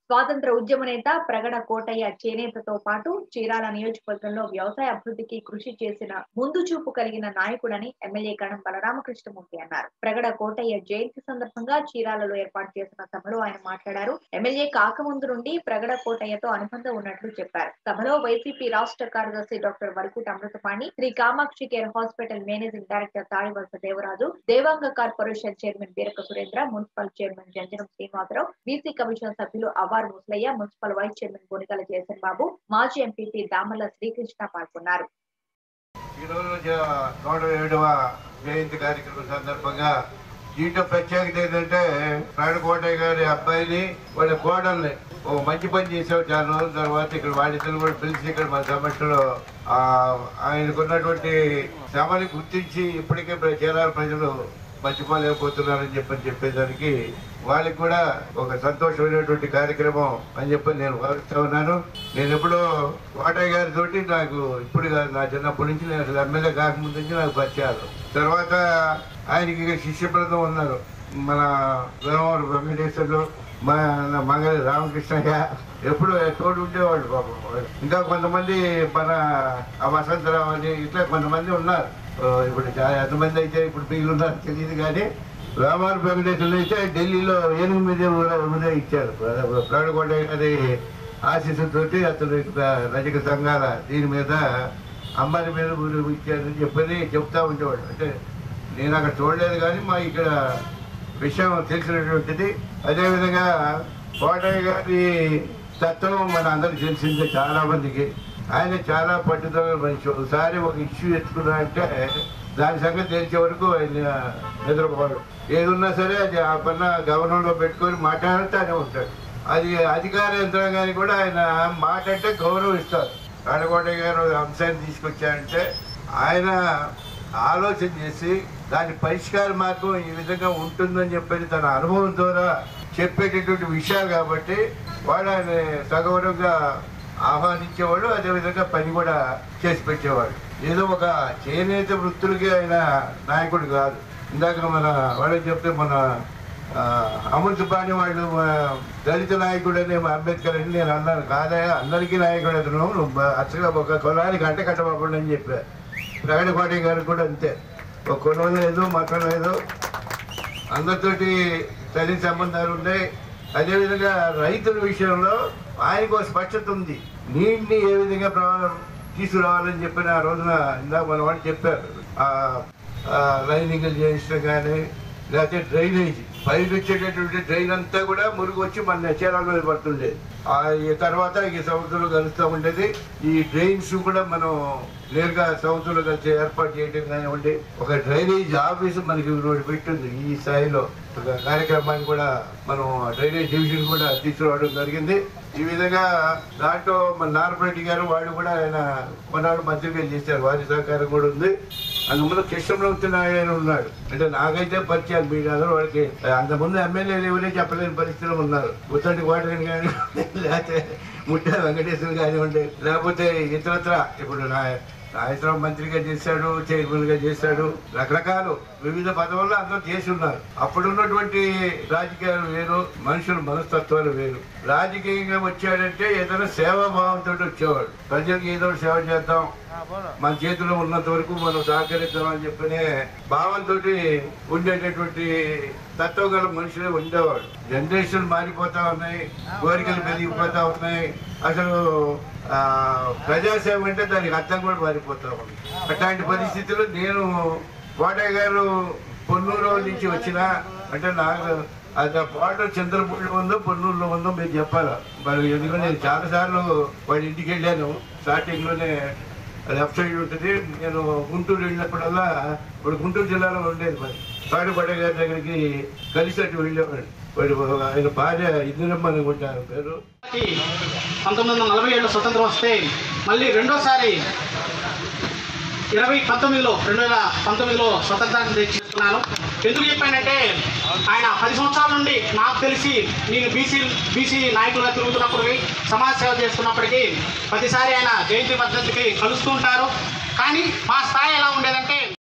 స్వాతంత్ర ఉద్యమ నేత ప్రగడ కోటయ్య చేనేతతో పాటు చీరాల నియోజకవర్గంలో వ్యవసాయ అభివృద్ధికి కృషి చేసిన ముందు చూపు కలిగిన నాయకుడని ఎమ్మెల్యే కణం బలరామకృష్ణమూర్తి అన్నారు ప్రగడ కోటయ్య జయంతి సందర్భంగా చీరాలలో ఏర్పాటు చేసిన సభలో ఆయన మాట్లాడారు ఎమ్మెల్యే కాకముందు నుండి ప్రగడ కోటయ్యతో అనుబంధం ఉన్నట్లు చెప్పారు సభలో వైసీపీ రాష్ట్ర కార్యదర్శి doctor Varakuta Amruthapani Shri Kamakshi care hospital managing director Tadivalasa Devaraju Devanga corporation chairman Beeraka Surendra municipal chairman Janjanam Srinivasarao BC commission సభ్యులు Avar Musalayya municipal vice chairman Bonikala Jayason Babu మాజీ ఎంపీపీ దామల్ల శ్రీకృష్ణ పాల్గొన్నారు ఈ రోజు జ- నూట ఏడవ జయంతి కార్యక్రమం సందర్భంగా దీంట్లో ప్రత్యేకత ఏంటంటే కోటయ్య గారి అబ్బాయిని వాళ్ళ కోడల్ని ఓ మంచి పని చేసావు చాలా రోజుల తర్వాత ఇక్కడ వాళ్ళిద్దరు కూడా పిలిచి ఇక్కడ మన సమస్యలో ఆ, ఆయనకున్నటువంటి శ్రమని గుర్తించి ఇప్పటికే ప్ర- చీరాల ప్రజలు మర్చిపోలేకపోతున్నారని చెప్పని చెప్పేదానికి వాళ్ళకి కూడా ఒక సంతోషమైనటువంటి కార్యక్రమం అని చెప్పి నేను భావిస్తా ఉన్నాను నేను ఎప్పుడో కోటయ్య గారి తోటి నాకు ఇప్పుడు కాదు నా చిన్నప్పటి నుంచి నేను అసలు ఎమ్మెల్యే కాకముందు నుంచి నాకు పరిచయాలు తర్వాత ఆయనకి ఇక శిష్య బృందం ఉన్నారు మన వేమవరం వెంకటేశ్వర్లు మన మంగళ రామకృష్ణయ్య ఎప్పుడు తోడు ఉండేవాళ్ళు పాపం ఇంకా కొంతమంది మన ఆ వసంతరావు అని ఇట్లా కొంతమంది ఉన్నారు ఆ, ఇప్పుడు చాలా ఎంతమంది అయితే ఇప్పుడు మిగిలి ఉన్నారు తెలియదు కానీ రామారు వెంకటేశ్వర్లు అయితే ఢిల్లీలో ఏనుగు మీద ఉదయం ఇచ్చారు ప్రాణకొండ గారి ఆశీస్సుతోటి అతను ఇక్కడ రజక సంఘాల దీని మీద అమ్మాయి మీద ఊరు ఇచ్చారని చెప్పని చెప్తా ఉండేవాడు అంటే నేను అక్కడ చూడలేదు కానీ మా ఇక్కడ విషయం తెలిసినటువంటిది అదేవిధంగా కోటయ్య గారి తత్వం మన అందరికి తెలిసిందే చాలా మందికి ఆయన చాలా పట్టుదల మనిషి ఒకసారి ఒక ఇష్యూ ఎత్తుకున్నా అంటే దాని సంగతి తెలిసే వరకు ఆయన నిద్రపోడు ఏదున్నా సరే అది ఆ పన్న గవర్నర్లో పెట్టుకొని మాట్లాడుతూనే ఉంటాడు అది అధికార యంత్రాంగానికి కూడా ఆయన మాట అంటే గౌరవం ఇస్తారు కాడకోటయ్య గారు అంశాన్ని తీసుకొచ్చారంటే ఆయన ఆలోచన చేసి దాని పరిష్కార మార్గం ఈ విధంగా ఉంటుందని చెప్పేసి తన అనుభవం ద్వారా చెప్పేటటువంటి విషయాలు కాబట్టి వాళ్ళు ఆయన సగౌరవంగా ఆహ్వానించేవాడు అదేవిధంగా పని కూడా చేసి పెట్టేవాడు ఏదో ఒక చేనేత వృత్తులకి ఆయన నాయకుడు కాదు ఇందాక మన వాళ్ళకి చెప్తే మన ఆ, అమృత పాణి వాళ్ళు ఆ, దళిత నాయకుడు అనే మా అంబేద్కర్ అని నేను అన్నాను కాదయా అందరికీ నాయకుడు అతను నువ్వు అసలు ఒక కులానికి అంట కట్టబాకుండా అని చెప్పా ప్రగడపాటి గారు కూడా అంతే ఒక కులం లేదు మతం లేదు అందరితోటి తల్లి సంబంధాలు ఉన్నాయి అదేవిధంగా రైతుల విషయంలో ఆయనకు ఒక స్పష్టత ఉంది నీటిని ఏ విధంగా ప్రవా- తీసుకురావాలని చెప్పిన ఆ రోజున ఇందాక మన వాళ్ళు చెప్పారు లైనింగ్ చేయించడం కానీ లేకపోతే డ్రైనేజ్ పైకి వచ్చేటటువంటి డ్రైన్ అంతా కూడా మురుగు వచ్చి మన చీరాల మీద పడుతుండేది ఆ ఈ తర్వాత ఈ సముద్రంలో కలుస్తూ ఉండేది ఈ డ్రైన్స్ కూడా మనం నేరుగా సముద్రంలో కలిసి ఏర్పాటు చేయడం కానివ్వండి ఒక డ్రైనేజ్ ఆఫీస్ మనకి ఒకటి పెట్టింది ఈ స్థాయిలో ఒక కార్యక్రమాన్ని కూడా మనం డ్రైనేజ్ డివిజన్ కూడా తీసుకురావడం జరిగింది ఈ విధంగా దాంట్లో మన నారపరెడ్డి గారు వాళ్ళు కూడా ఆయన కొన్నాళ్ళు మంత్రిగా చేశారు వారి సహకారం కూడా ఉంది అందులో కృష్ణమూర్తి నాయుడు ఉన్నాడు అంటే నాకైతే పరిచయాలు మీరు అందరూ వాళ్ళకి అంతకుముందు ఎమ్మెల్యేలు ఎవరే చెప్పలేని పరిస్థితిలో ఉన్నారు గుత్తటి కోటని కానీ లేకపోతే ముట్టా వెంకటేశ్వర కానివ్వండి లేకపోతే ఇతరత్ర ఇప్పుడు నా నాయసరావు మంత్రిగా చేశాడు చైర్మన్ గా చేశాడు రకరకాలు వివిధ పదవుల్లో అందరూ చేసి ఉన్నారు అప్పుడున్నటువంటి రాజకీయాలు వేరు మనుషుల మనస్తత్వాలు వేరు రాజకీయంగా వచ్చాడంటే ఏదైనా సేవాభావంతో వచ్చేవాడు ప్రజలకు ఏదో ఒకటి సేవ చేద్దాం మన చేతిలో ఉన్నంత వరకు మనం సహకరిద్దామని చెప్పనే భావంతో ఉండేటటువంటి తత్వం గల మనుషులే ఉండేవాడు జనరేషన్ మారిపోతా ఉన్నాయి కోరికలు పెరిగిపోతా ఉన్నాయి అసలు ఆ, ప్రజాసేవ అంటే దానికి అర్థం కూడా మారిపోతా ఉంది అట్లాంటి పరిస్థితుల్లో నేను కోటయ్య గారు పొన్నూరు నుంచి వచ్చిన అంటే నాకు అది పాట చంద్రపూడిలో ఉందో పొన్నూరులో ఉందో మీరు చెప్పాలి మరి ఎందుకంటే నేను చాలా సార్లు వాడి ఇంటికి వెళ్ళాను స్టార్టింగ్ లోనే లెఫ్ట్ సైడ్ ఉంటుంది నేను గుంటూరు వెళ్ళినప్పుడల్లా ఇప్పుడు గుంటూరు జిల్లాలో ఉండేది మరి తాడుపడే గారి దగ్గరికి కలిసి అటు వెళ్ళేవాడు వాడు ఆయన భార్య ఇందిరమ్మ అనుకుంటారు పేరు పంతొమ్మిది వందల నలభై ఏడులో స్వతంత్రం వస్తే మళ్ళీ రెండోసారి ఇరవై పంతొమ్మిదిలో రెండు వేల పంతొమ్మిదిలో స్వతంత్రాన్ని తెచ్చుకున్నాను ఎందుకు చెప్పానంటే ఆయన పది సంవత్సరాల నుండి నాకు తెలిసి నేను బీసీ బీసీ నాయకులుగా తిరుగుతున్నప్పటికీ సమాజ సేవ చేస్తున్నప్పటికీ ప్రతిసారి ఆయన జయంతి పద్ధతికి కలుస్తూ ఉంటారు కానీ మా స్థాయి ఎలా ఉండేదంటే